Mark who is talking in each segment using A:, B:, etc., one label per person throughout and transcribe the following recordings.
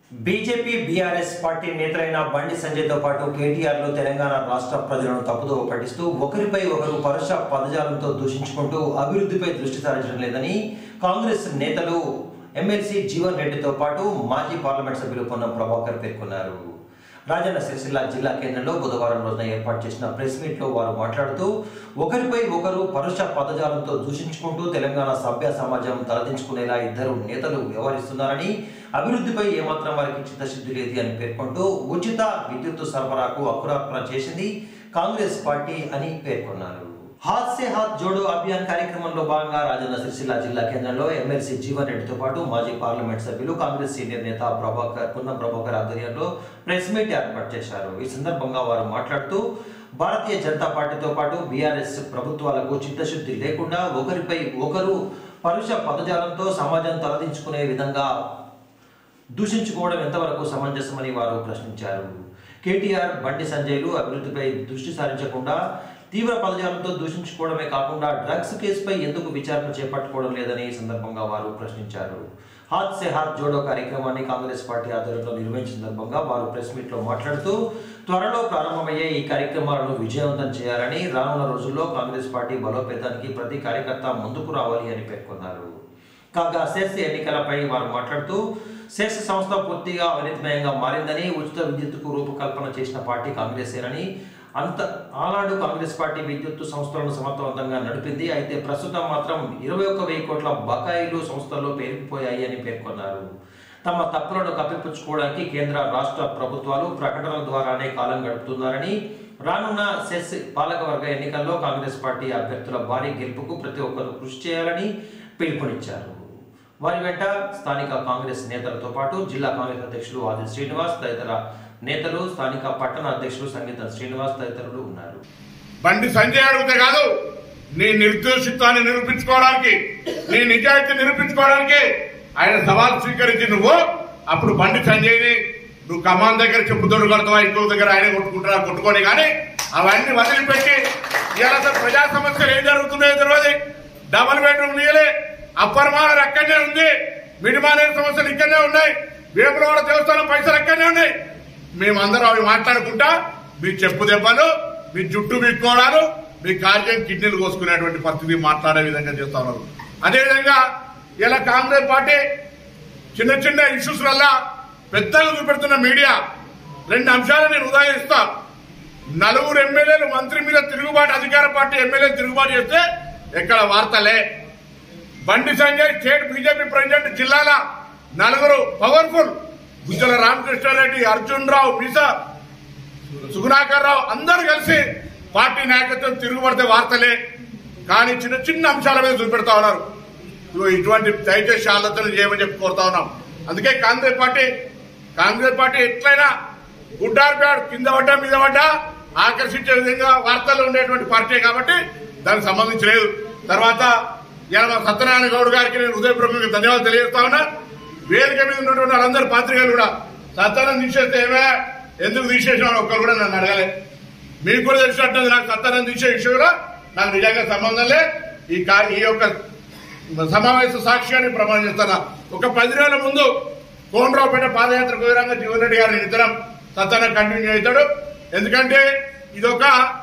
A: BJP BRS party నేతలైన బండి సంజయ్తో పాటు కేటీఆర్ లో తెలంగాణ రాష్ట్ర ప్రజలను తప్పుదో పట్టిస్తూ ఒకరిపై ఒకరు పరుష పదజాలంతో దూషించుకుంటూ అభివృద్ధిపై దృష్టి సారించడం లేదని కాంగ్రెస్ నేతలు ఎమ్మెల్సీ జీవన్ రెడ్డితో పాటు మాజీ పార్లమెంట్ సభ్యులు పొన్నం ప్రభాకర్ పేర్కొన్నారు రాజన్న సిరిసిల్ల జిల్లా కేంద్రంలో బుధవారం రోజున ఏర్పాటు చేసిన ప్రెస్ మీట్ లో వారు మాట్లాడుతూ ఒకరిపై ఒకరు పరుష పదజాలంతో దూషించుకుంటూ తెలంగాణ సభ్య సమాజం తలదించుకునేలా ఇద్దరు నేతలు వ్యవహరిస్తున్నారని అభివృద్ధిపై ఏమాత్రం వారికి చిత్తశుద్ధి లేదు అని పేర్కొంటూ ఉచిత విద్యుత్ సరఫరాకు అకురార్పణ చేసింది కాంగ్రెస్ పార్టీ అని పేర్కొన్నారు హాత్ సే హాత్ జోడో అభియాన్ కార్యక్రమంలో భాగంగా రాజన్న సిరిసిల్ల జిల్లా కేంద్రంలో ఎమ్మెల్సీ జీవన్ రెడ్డితో పాటు మాజీ పార్లమెంట్ సభ్యులు కాంగ్రెస్ సీనియర్ నేత ప్రభాకర్ పున్నం ప్రభాకర్ ఆధ్వర్యంలో ప్రెస్ మీట్ ఏర్పాటు చేశారు ఈ సందర్భంగా వారు మాట్లాడుతూ భారతీయ జనతా పార్టీతో పాటు బీఆర్ఎస్ ప్రభుత్వాలకు చిత్తశుద్ధి లేకుండా ఒకరిపై ఒకరు పరుష పదజాలంతో సమాజం తలదించుకునే విధంగా దూషించుకోవడం ఎంతవరకు సమంజసమని వారు ప్రశ్నించారు కేటీఆర్ బండి సంజయ్లు అభివృద్ధిపై దృష్టి సారించకుండా తీవ్ర పదజాలంతో దూషించుకోవడమే కాకుండా డ్రగ్స్ కేసుపై ఎందుకు విచారణ చేపట్టుకోవడం లేదని ఈ సందర్భంగా వారు ప్రశ్నించారు హాత్ సే హాత్ జోడో కార్యక్రమాన్ని కాంగ్రెస్ పార్టీ ఆధ్వర్యంలో నిర్వహించిన సందర్భంగా వారు ప్రెస్ మీట్ లో మాట్లాడుతూ త్వరలో ప్రారంభమయ్యే ఈ కార్యక్రమాలను విజయవంతం చేయాలని రానున్న రోజుల్లో కాంగ్రెస్ పార్టీ బలోపేతానికి ప్రతి కార్యకర్త ముందుకు రావాలి అని పేర్కొన్నారు కాగా సెస్ ఎన్నికలపై వారు మాట్లాడుతూ సెస్ సంస్థ పూర్తిగా అవినీతిమయంగా మారిందని ఉచిత విద్యుత్తుకు రూపకల్పన చేసిన పార్టీ కాంగ్రెసేనని అంత ఆనాడు కాంగ్రెస్ పార్టీ విద్యుత్తు సంస్థలను సమర్థవంతంగా నడిపింది అయితే ప్రస్తుతం మాత్రం ఇరవై ఒక్క వెయ్యి కోట్ల బకాయిలు సంస్థల్లో పేరుకుపోయాయి అని పేర్కొన్నారు తమ తప్పులను కప్పిపుచ్చుకోవడానికి కేంద్ర రాష్ట్ర ప్రభుత్వాలు ప్రకటనల ద్వారానే కాలం గడుపుతున్నారని రానున్న సెస్ పాలకవర్గ ఎన్నికల్లో కాంగ్రెస్ పార్టీ అభ్యర్థుల భారీ గెలుపుకు ప్రతి ఒక్కరూ కృషి చేయాలని పిలుపునిచ్చారు వారి వెంట స్థానిక కాంగ్రెస్ నేతలతో పాటు జిల్లా కాంగ్రెస్ అధ్యక్షులు ఆది శ్రీనివాస్ తదితర నేతలు స్థానిక పట్టణ అధ్యక్షులు సంగీత శ్రీనివాస్ తదితరులు ఉన్నారు
B: బండి సంజయ్ అడిగితే కాదు నీ నిర్దోషిత్వాన్ని నిరూపించుకోవడానికి నీ నిజాయితీ నిరూపించుకోవడానికి ఆయన సవాల్ స్వీకరించి నువ్వు అప్పుడు బండి సంజయ్ని నువ్వు కమాన్ దగ్గర చెప్పుతోడు కడతావా ఇంకో దగ్గర ఆయన కొట్టుకుంటారా కొట్టుకొని కానీ అవన్నీ వదిలిపెట్టి ఇవాళ అసలు ప్రజా సమస్యలు ఏం జరుగుతున్నాయో తెలియదు డబల్ బెడ్రూమ్ నీయలే అప్పర్ మానర్ అక్కడనే ఉంది మిడిమానేరు సమస్యలు ఇక్కడనే ఉన్నాయి వేపులవాడ దేవస్థానం పైసలు అక్కడనే ఉన్నాయి మేమందరం అవి మాట్లాడుకుంటా మీ చెప్పు దెబ్బలు మీ జుట్టు మీక్కోవడాలు మీ కార్యం కిడ్నీలు కోసుకునేటువంటి పరిస్థితి మాట్లాడే విధంగా చేస్తా ఉన్నారు అదేవిధంగా ఇలా కాంగ్రెస్ పార్టీ చిన్న చిన్న ఇష్యూస్ వల్ల పెద్దగా చూపెడుతున్న మీడియా రెండు అంశాలు నేను ఉదాహరిస్తా నలుగురు ఎమ్మెల్యేలు మంత్రి మీద తిరుగుబాటు అధికార పార్టీ ఎమ్మెల్యే తిరుగుబాటు చేస్తే ఎక్కడ వార్తలే బండి సంజయ్ స్టేట్ బీజేపీ ప్రెసిడెంట్ జిల్లాల నలుగురు పవర్ఫుల్ గుజ్జల రామకృష్ణారెడ్డి అర్జున్ రావు మీసా సుగుణాకర్ రావు అందరూ కలిసి పార్టీ నాయకత్వం తిరుగుబడితే వార్తలే కానీ చిన్న చిన్న అంశాల మీద చూపెడతా ఉన్నారు ఇదిగో ఇటువంటి దయచేసి ఆలోచన చేయమని చెప్పి కోరుతా ఉన్నాం అందుకే కాంగ్రెస్ పార్టీ కాంగ్రెస్ పార్టీ ఎట్లయినా గుడ్ ఆర్ బ్యాడ్ కింద పడ్డా మీద పడ్డా ఆకర్షించే విధంగా వార్తలు ఉండేటువంటి పార్టీ కాబట్టి దానికి సంబంధించి లేదు తర్వాత ఇలా మా సత్యనారాయణ గౌడ్ గారికి నేను హృదయపూర్వకంగా ధన్యవాదాలు తెలియజేస్తా ఉన్నా వేదిక మీద ఉన్నటువంటి వాళ్ళందరూ పాత్రికలు కూడా సత్యానం తీసేస్తే ఏమే ఎందుకు తీసేసిన ఒక్కరు కూడా నన్ను అడగలే మీకు కూడా తెలిసినట్టు నాకు సత్యానం తీసే విషయం కూడా నాకు నిజంగా సంబంధం లే ఈ కా- ఈ యొక్క సమావేశ సాక్ష్యాన్ని ప్రమాణం చేస్తాను ఒక పది రోజుల ముందు కోనరావుపేట పాదయాత్ర కుదరంగా జీవన్ రెడ్డి గారిని ఇద్దరం సత్యానం కంటిన్యూ అవుతాడు ఎందుకంటే ఇదొక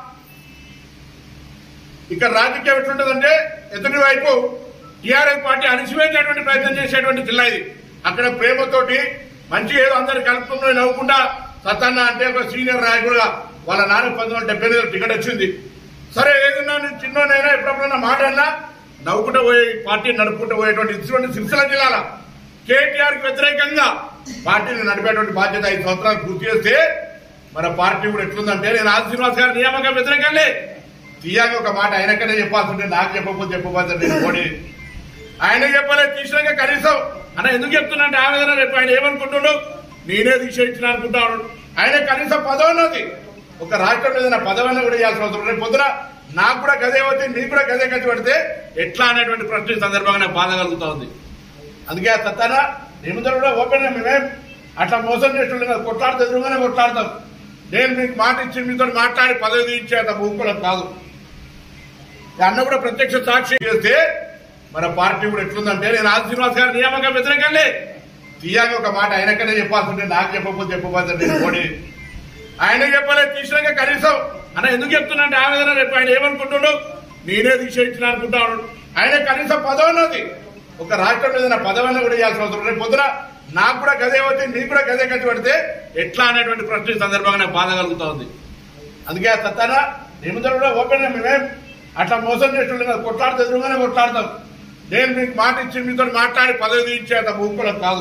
B: ఇక్కడ రాజకీయం ఎట్లుంటదంటే ఎదుటి వైపు టీఆర్ఎస్ పార్టీ అణిచివేసేటువంటి ప్రయత్నం చేసేటువంటి జిల్లా ఇది అక్కడ ప్రేమతోటి మంచి ఏదో అందరు కలుపుకుంటూ నవ్వుకుంటా సత్తన్న అంటే ఒక సీనియర్ నాయకుడుగా వాళ్ళ నాన్న పంతొమ్మిది వందల డెబ్బై ఎనిమిదిలో టికెట్ వచ్చింది సరే ఏదన్నా నేను చిన్నోనైనా ఎప్పుడప్పుడన్నా మాట అన్నా నవ్వుకుంటూ పోయి పార్టీ నడుపుకుంటూ పోయేటువంటి ఇటువంటి సిరిసిల్ల జిల్లాల కేటీఆర్ కి వ్యతిరేకంగా పార్టీని నడిపేటువంటి బాధ్యత ఐదు సంవత్సరాలు పూర్తి చేస్తే మన పార్టీ కూడా ఎట్లుందంటే నేను ఆది శ్రీనివాస్ గారి నియామకం వ్యతిరేకంలే తీయాక ఒక మాట ఆయనకనే చెప్పాల్సి ఉంటే నాకు చెప్పకపోతే చెప్పకపోతే నేను మోడీ ఆయన చెప్పలేదు తీసినాక కనీసం అన్న ఎందుకు చెప్తున్నా అంటే ఆవేదన రేపు ఆయన ఏమనుకుంటుండు నేనే తీసేయించిన అనుకుంటాడు ఆయన కనీసం పదవున్నది ఒక రాష్ట్రం మీద నా పదవన్న కూడా ఇవ్వాల్సిన అవసరం రేపు పొద్దున నాకు కూడా గదే వచ్చి నీకు కూడా గదే ఖర్చు పడితే ఎట్లా అనేటువంటి ప్రశ్న ఈ సందర్భంగా నాకు బాధ కలుగుతా ఉంది అందుకే ఆ సత్తానా మీ ముందర కూడా ఓపెన్ గా మేమేం అట్లా మోసం చేస్తుండే కదా కొట్లాడితే ఎదురుగానే కొట్లాడతాం నేను మీకు మాట ఇచ్చి మీతో మాట్లాడి పదవి ఇచ్చేంత మూకులం కాదు ఈ అన్న కూడా ప్రత్యక్ష సాక్షి చేస్తే మన పార్టీ కూడా ఎట్లుందంటే నేను ఆది శ్రీనివాస్ గారి నియామకం వ్యతిరేకంలే తీయాక ఒక మాట ఆయనకనే చెప్పాల్సి ఉంటే నాకు చెప్పకపోతే చెప్పకపోతే నేను పోనీ ఆయన చెప్పలేదు తీసినాక కనీసం అన్న ఎందుకు చెప్తున్నా అంటే ఆవేదన రేపు ఆయన ఏమనుకుంటున్నాడు నేనే తీసేయించిన అనుకుంటాడు ఆయన కనీసం పదవున్నది ఒక రాష్ట్రం మీద పదవన్న కూడా ఇవ్వాల్సిన అవసరం రేపు పొద్దున నాకు కూడా గదే వచ్చి నీకు కూడా గదే కట్టి పడితే ఎట్లా అనేటువంటి ప్రశ్న ఈ సందర్భంగా నాకు బాధ కలుగుతా ఉంది అందుకే ఆ సత్తారా నిమిషం కూడా ఓపెన్ మేమేం అట్లా మోసం చేస్తుండే కొట్లాడితే ఎదురుగానే కొట్లాడతాం నేను మీకు మాట ఇచ్చి మీతో మాట్లాడి పదవి తీయించే అంత మూకులం కాదు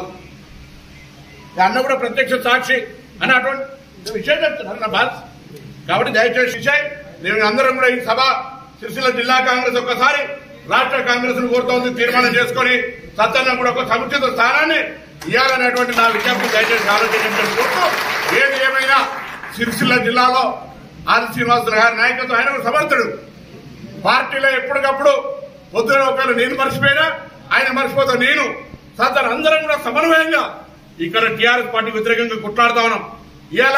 B: ఈ అన్న కూడా ప్రత్యక్ష సాక్షి అని అటువంటి విషయం చెప్తున్నాను నా బాధ కాబట్టి దయచేసి విషయం నేను అందరం కూడా ఈ సభ సిరిసిల్ల జిల్లా కాంగ్రెస్ ఒక్కసారి రాష్ట్ర కాంగ్రెస్ ను కోరుతోంది తీర్మానం చేసుకొని సత్యన్న కూడా ఒక సముచిత స్థానాన్ని ఇవ్వాలనేటువంటి నా విజ్ఞప్తి దయచేసి ఆలోచించడం కోరుతూ ఏది ఏమైనా సిరిసిల్ల జిల్లాలో ఆది శ్రీనివాసరావు గారి నాయకత్వం ఆయన ఒక సమర్థుడు పార్టీలో ఎప్పటికప్పుడు పొద్దున ఒకవేళ నేను మర్చిపోయినా ఆయన మర్చిపోతా నేను సార్ అందరం కూడా సమన్వయంగా ఇక్కడ టీఆర్ఎస్ పార్టీకి వ్యతిరేకంగా కొట్లాడుతా ఉన్నాం ఇవాళ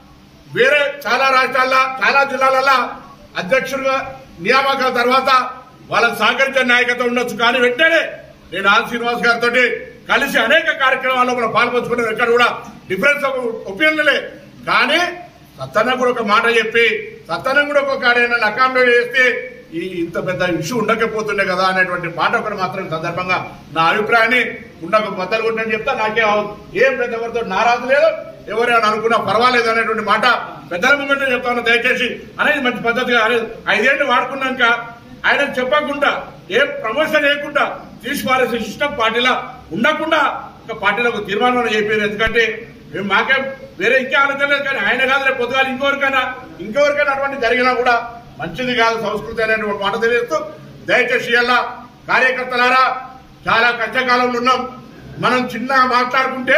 B: వేరే చాలా రాష్ట్రాల్లో చాలా జిల్లాలలో అధ్యక్షుడిగా నియామకాల తర్వాత వాళ్ళకి సహకరించే నాయకత్వం ఉండొచ్చు కానీ వెంటనే నేను ఆర్ శ్రీనివాస్ గారితో కలిసి అనేక కార్యక్రమాల్లో మనం పాల్పంచుకున్నాం ఎక్కడ కూడా డిఫరెన్స్ ఆఫ్ ఒపీనియన్లే కానీ సత్తన్న కూడా ఒక మాట చెప్పి సత్తన్న కూడా ఒక కార్యాన్ని అకామిడేట్ చేస్తే ఈ ఇంత పెద్ద ఇష్యూ ఉండకపోతుండే కదా అనేటువంటి మాట ఒకటి మాత్రం ఈ సందర్భంగా నా అభిప్రాయాన్ని ఉండక బద్దలు కొట్టని చెప్తా నాకే అవ- ఏం పెద్ద ఎవరితో నారాజు లేదు ఎవరైనా అనుకున్నా పర్వాలేదు అనేటువంటి మాట పెద్దల మూమెంట్ చెప్తాను దయచేసి అనేది మంచి పద్ధతిగా అనేది ఐదేళ్లు వాడుకున్నాక ఆయన చెప్పకుండా ఏం ప్రమోషన్ లేకుండా తీసి పారేసే సిస్టమ్ పార్టీలో ఉండకుండా ఒక పార్టీలో ఒక తీర్మానం చెప్పారు ఎందుకంటే మేము మాకేం వేరే ఇంకా ఆలోచన లేదు కానీ ఆయన కాదు రేపు పొద్దుగాల ఇంకెవరికైనా ఇంకెవరికైనా అటువంటి జరిగినా కూడా మంచిది కాదు సంస్కృతి అనేటువంటి మాట తెలియస్తూ దయచేసి ఇలా కార్యకర్తలారా చాలా కష్టకాలంలో ఉన్నాం మనం చిన్నగా మాట్లాడుకుంటే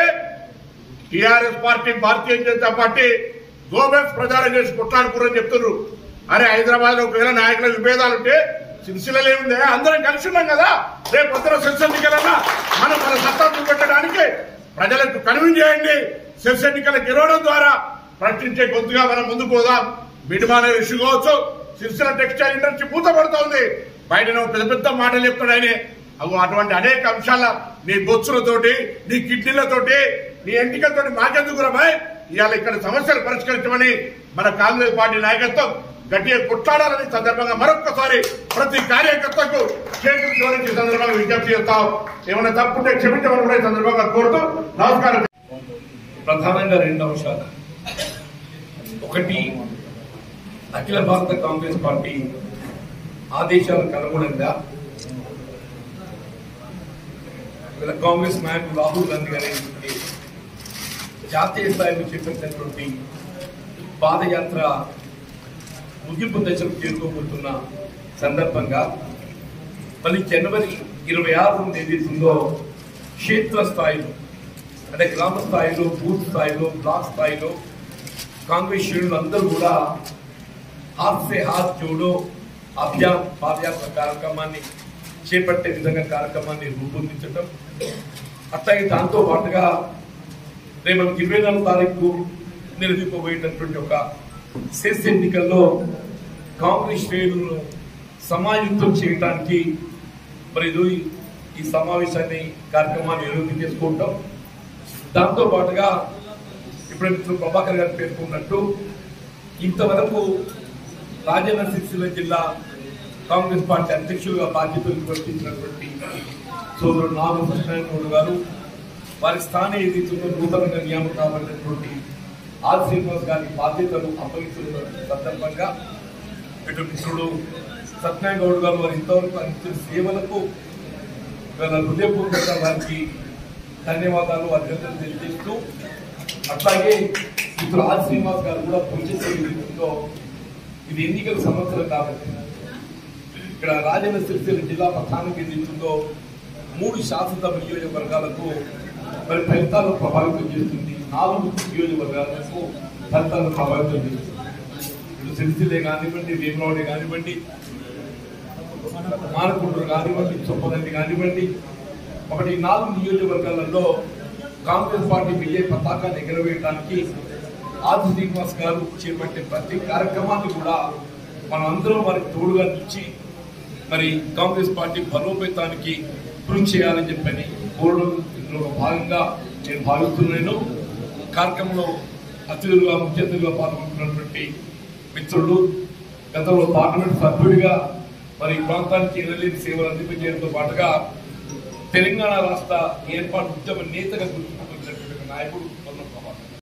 B: TRS party Bharatiya Janata party Goebbels ప్రచారం చేసి కొట్లాడుకురని చెప్తున్నారు అరే హైదరాబాద్ లో ఒకవేళ నాయకుల విభేదాలు ఉంటే సిరిసిల్లలో ఏముంది అందరం కలిసి ఉన్నాం కదా రేపు పొద్దున సెస్ ఎన్నికలన్నా మనం మన సత్తా చూపెట్టడానికి ప్రజలకు కన్విన్స్ చేయండి సెస్ ఎన్నికల గెలవడం ద్వారా ప్రశ్నించే గొంతుగా మనం ముందుకు పోదాం మిడిమానే ఇష్యూ కావచ్చు సిరిసిల్ల టెక్స్టైల్ ఇండస్ట్రీ పూతపడుతోంది బయట నువ్వు పెద్ద పెద్ద మాటలు చెప్తాడు ఆయన అవు అటువంటి అనేక అంశాల నీ బొచ్చులతోటి నీ కిడ్నీలతోటి నీ ఎంటికలతోటి మాకెందుకు రాబాయ్ ఇవాళ ఇక్కడ సమస్యలు పరిష్కరించమని మన కాంగ్రెస్ పార్టీ నాయకత్వం గట్టిగా కొట్లాడాలని సందర్భంగా మరొక్కసారి ప్రతి కార్యకర్తకు చేతులు జోడించి ఈ సందర్భంగా విజ్ఞప్తి చేస్తాం ఏమైనా తప్పుంటే క్షమించమని కూడా ఈ సందర్భంగా కోరుతూ నమస్కారం
C: ప్రధానంగా రెండు అంశాలు ఒకటి అఖిల భారత కాంగ్రెస్ పార్టీ ఆదేశాలకు అనుగుణంగా వీళ్ళ కాంగ్రెస్ నాయకులు రాహుల్ గాంధీ గారి జాతీయ స్థాయిలో చేపట్టినటువంటి పాదయాత్ర ముగింపు దశకు చేరుకోబోతున్న సందర్భంగా మళ్ళీ జనవరి ఇరవై ఆరు ఏదైతుందో క్షేత్ర స్థాయిలో అంటే గ్రామ స్థాయిలో బూత్ స్థాయిలో బ్లాక్ స్థాయిలో కాంగ్రెస్ శ్రేణులు అందరూ కూడా హాత్ సే హాత్ జోడో అభియాన్ పాదయాత్ర కార్యక్రమాన్ని చేపట్టే విధంగా కార్యక్రమాన్ని రూపొందించడం అట్లాగే దాంతో పాటుగా రేపు మనకి ఇరవై నాలుగు తారీఖు నిర్వహింపబోయేటటువంటి ఒక సెస్ ఎన్నికల్లో కాంగ్రెస్ శ్రేణులను సమాయుక్తం చేయడానికి మరి ఇది ఈ సమావేశాన్ని కార్యక్రమాన్ని నిర్వహణ చేసుకుంటాం దాంతో పాటుగా ఇప్పుడు మిత్రులు ప్రభాకర్ గారు పేర్కొన్నట్టు ఇంతవరకు రాజన్న సిరిసిల్ల జిల్లా కాంగ్రెస్ పార్టీ అధ్యక్షులుగా బాధ్యతలు నిర్వర్తించినటువంటి సోదరుడు నాగు సత్యనారాయణ గారు వారి స్థానం ఏదైతుందో నూతనంగా నియామకం కాబడినటువంటి ఆర్ శ్రీనివాస్ గారి బాధ్యతలు అప్పగిస్తున్న సందర్భంగా ఇటు మిత్రుడు సత్యనారాయణ గౌడ్ గారు వారు ఇంతవరకు అందించిన సేవలకు ఇవాళ హృదయపూర్వకంగా వారికి ధన్యవాదాలు అభినందనలు తెలియజేస్తూ అట్లాగే ఇప్పుడు ఆర్ శ్రీనివాస్ గారు కూడా పనిచేసే విధంలో ఇది ఎన్నికల సంవత్సరం కాబట్టి ఇక్కడ రాజన్న సిరిసిల్ల జిల్లా ప్రధాన కేంద్రంలో మూడు శాసనసభ నియోజకవర్గాలకు మరి ఫలితాలను ప్రభావితం చేస్తుంది నాలుగు నియోజకవర్గాలకు ఫలితాలను ప్రభావితం చేస్తుంది ఇటు సిరిసిల్లే కానివ్వండి వేమరావుడే కానివ్వండి మానకుంటూరు కానివ్వండి చొప్పదండి కానివ్వండి ఒకటి ఈ నాలుగు నియోజకవర్గాలలో కాంగ్రెస్ పార్టీ విజయ పతాకాన్ని ఎగరవేయడానికి ఆది శ్రీనివాస్ గారు చేపట్టే ప్రతి కార్యక్రమాన్ని కూడా మనం అందరం వారికి తోడుగా నిలిచి మరి కాంగ్రెస్ పార్టీ బలోపేతానికి కృషి చేయాలని చెప్పని కోరడం ఇందులో భాగంగా నేను భావిస్తున్నాను కార్యక్రమంలో అతిథులుగా ముఖ్య అతిథులుగా పాల్గొంటున్నటువంటి మిత్రులు గతంలో పార్లమెంట్ సభ్యుడిగా మరి ఈ ప్రాంతానికి ఎనలేని సేవలు అందించడంతో పాటుగా తెలంగాణ రాష్ట్ర ఏర్పాటు ఉద్యమ నేతగా గుర్తింపున్నటువంటి నాయకుడు పొన్నప్ప